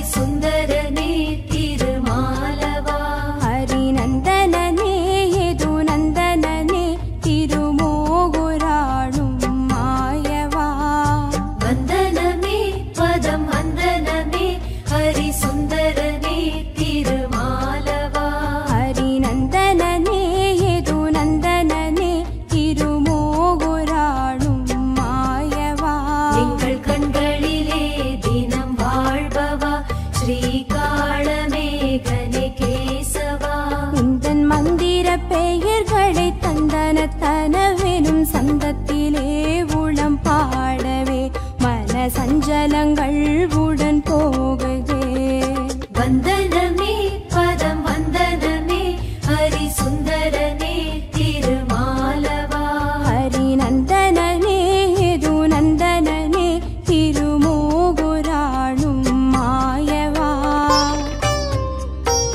ஹரிசுந்தரனே திருமாலவா ஹரிநந்தனனே யது நந்தனனே திருமோகுராளும் மாயவா வந்தனமே பதம் வந்தனமே ஹரிசுந்தரனே திருமாலவா ஹரிநந்தனனே யது நந்தனனே திருமோகுராளும் மாயவா எங்கள் கண்களிலே தினம் வாழ்பவா ஸ்ரீகாளமேகனே கேசவா உந்தன் மந்திர பெயர்களை தந்தன தனவெனும் சந்தத்திலே உளம் பாடவே மன சஞ்சலங்கள் உடன் போகுதே வந்தனமே பதம் வந்தனமே ஹரிசுந்தரனே திருமாலவா ஹரிநந்தனனே யது நந்தனனே திருமோகுராளும் மாயவா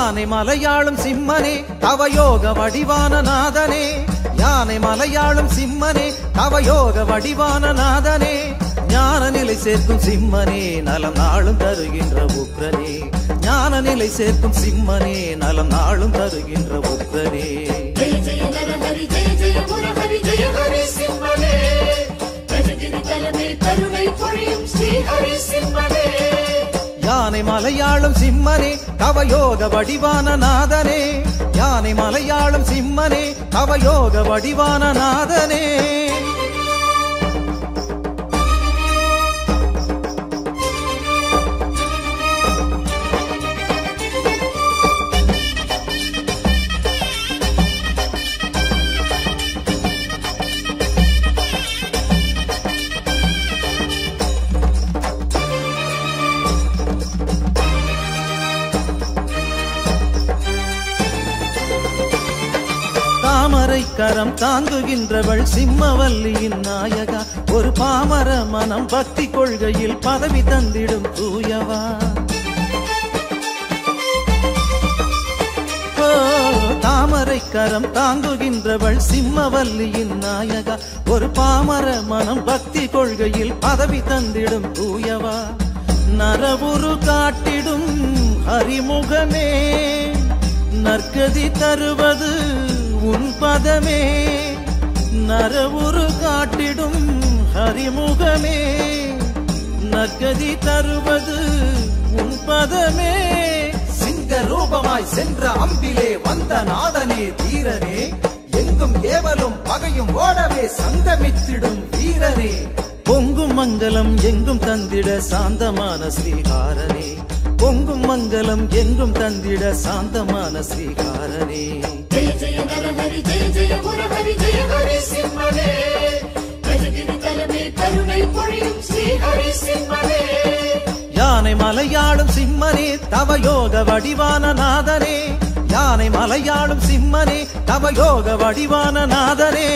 யானை மலையாளும் சிம்மனே தவயோக வடிவான நாதனே யானை மலையாளும் சிம்மனே தவயோக வடிவான நாதனே ஞான நிலை சேர்க்கும் சிம்மனே நலம் நாளும் தருகின்ற உக்ரனே ஞான நிலை சேர்க்கும் சிம்மனே நலம் நாளும் தருகின்ற உக்ரனே ஜெய ஜெய நரஹரி ஜெய ஜெய முரஹரி ஜெய ஹரி சிம்மனே கஜகிரி தலைமை கருணை பொழியும் ஸ்ரீ ஹரி சிம்மனே யானை மலையாளும் சிம்மனே தவயோக வடிவான நாதனே யானை மலையாளும் சிம்மனே தவயோக வடிவான நாதனே தாமரை கரம் தாங்குகின்றவள் சிம்மவல்லியின் நாயகா ஒரு பாமர மனம் பக்தி கொள்கையில் பதவி தந்திடும் தூயவா ஓ, தாமரை கரம் தாங்குகின்றவள் சிம்மவல்லியின் நாயகா ஒரு பாமர மனம் பக்தி கொள்கையில் பதவி தந்திடும் தூயவா நரவுரு காட்டிடும் ஹரிமுகமே நற்கதி தருவது உன் பதமே நரவுரு காட்டிடும் ஹரிமுகமே நற்கதி தருவது உன் பதமே சிங்க ரூபமாய் சென்ற அம்பிலே வந்த நாதனே தீரனே எங்கும் ஏவலும் பகையும் ஓடவே சங்கமித்திடும் வீரனே பொங்கும் மங்கலம் எங்கும் தந்திட சாந்தமான ஸ்ரீகாரனே பொங்கும் மங்கலம் எங்கும் தந்திட சாந்தமான ஸ்ரீகாரனே ஜெய ஜெய நரஹரி ஜெய ஜெய முரஹரி ஜெய ஹரி சிம்மனே கஜகிரி தலைமை கருணை பொழியும் ஸ்ரீ ஹரி சிம்மனே யானை மலையாளும் சிம்மனே தவயோக வடிவான நாதனே யானை மலையாளும் சிம்மனே தவயோக வடிவான நாதனே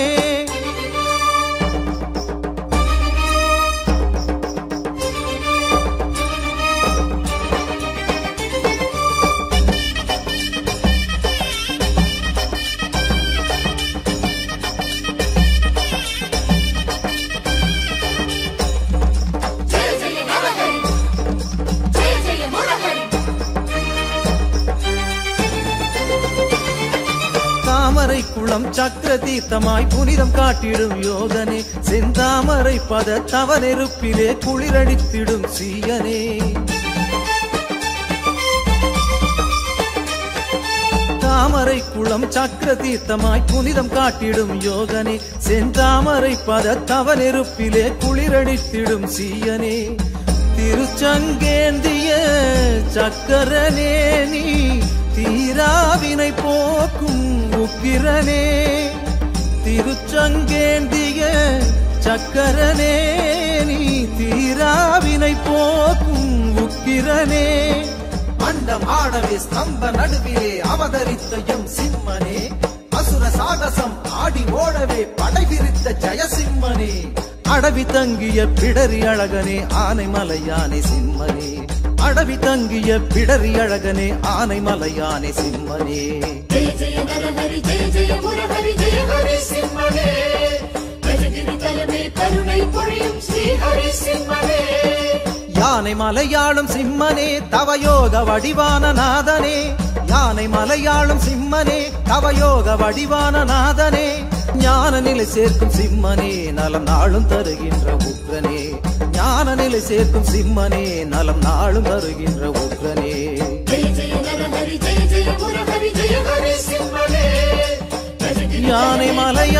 ஜெய ஜெய நரஹரி ஜெய ஜெய முரஹரி தாமரை குளம் சக்கர தீர்த்தமாய் புனிதம் காட்டிடும் யோகனே செந்தாமரை பத தவ நெருப்பிலே குளிரடித்திடும் சீயனே தாமரை குளம் சக்கர தீர்த்தமாய் புனிதம் காட்டிடும் யோகனே செந்தாமரை பத தவ நெருப்பிலே குளிரடித்திடும் சீயனே திருச்சங்கேந்திய சக்கரனே நீ தீராவினை போக்கும் உக்கிரனே திருச்சங்கேந்திய சக்கரனே நீ தீராவினை போக்கும் உக்கிரனே அண்டம் ஆடவே ஸ்தம்ப நடுவிலே அவதரித்த எம் சிம்மனே அசுர சாகசம் ஆடி ஓடவே படைவிரித்த ஜெயசிம்மனே அடவி தங்கிய பிடரி அழகனே ஆனை மலையானே சிம்மனே அடவி தங்கிய பிடரி அழகனே ஆனை மலையானே சிம்மனே ஜெய ஜெய நரஹரி ஜெய ஜெய முரஹரி ஜெய ஹரி சிம்மனே கஜகிரி தலைமை கருணை பொழியும் ஸ்ரீ ஹரி சிம்மனே யானை மலையாளும் சிம்மனே தவயோக வடிவான நாதனே யானை மலையாளும் சிம்மனே தவயோக வடிவான நாதனே ஞான நிலை சேர்க்கும் சிம்மனே நலம் நாளும் தருகின்ற உக்ரனே ஞான நிலை சேர்க்கும் சிம்மனே நலம் நாளும் தருகின்ற உக்ரனே ஜெய ஜெய நரஹரி ஜெய ஜெய முரஹரி ஜெய ஹரி சிம்மனே கஜகிரி யானை மலையா